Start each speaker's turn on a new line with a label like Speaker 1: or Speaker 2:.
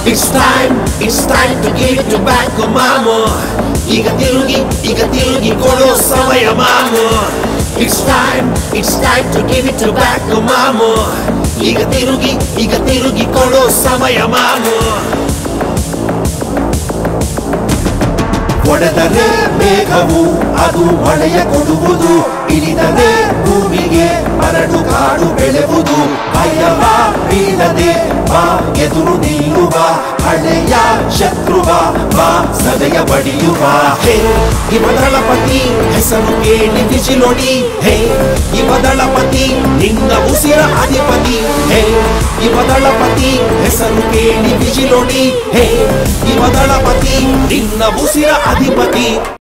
Speaker 1: It's time, it's time to give it back ಮಾಮು ಈಗ ತಿರುಗಿ ಈಗ ತಿರುಗಿ ಕೊಡೋ ಸಮಯ ಮಾಮು It's time, it's time to give it back ಮಾಮು ಈಗ ತಿರುಗಿ ಈಗ ತಿರುಗಿ ಕೊಡೋ ಸಮಯ ಮಾಮು ಒಡೆದರೆ ಮೇಘವು ಅದು ಮಳೆಯ ಕೊಡುವುದು ಇಳಿದರೆ ಭೂಮಿಗೆ ಮರಳು ಕಾಡು ಬೆಳೆವುದು ಭಯವ ಬೀಳದೆ ಬಾ ಎದುರು ನಿಲ್ಲುವ ಹಳೆಯ ಶತ್ರುವ ಬಾ ಸದಯ ಬಡಿಯುವ ಹೇ ಇವದಳಪತಿ ಹೆಸರು ಕೇಳಿ ಬಿಸಿಲೊಡಿ ಹೇ ಇವದಳಪತಿ ನಿನ್ನ ಉಸಿರ ಅಧಿಪತಿ ಹೇ ಇವದಳಪತಿ ಹೆಸರು ಕೇಳಿ ಬಿಸಿಲೊಡಿ ಹೇ ಇವದಳಪತಿ ನಿನ್ನ ಉಸಿರ ಅಧಿಪತಿ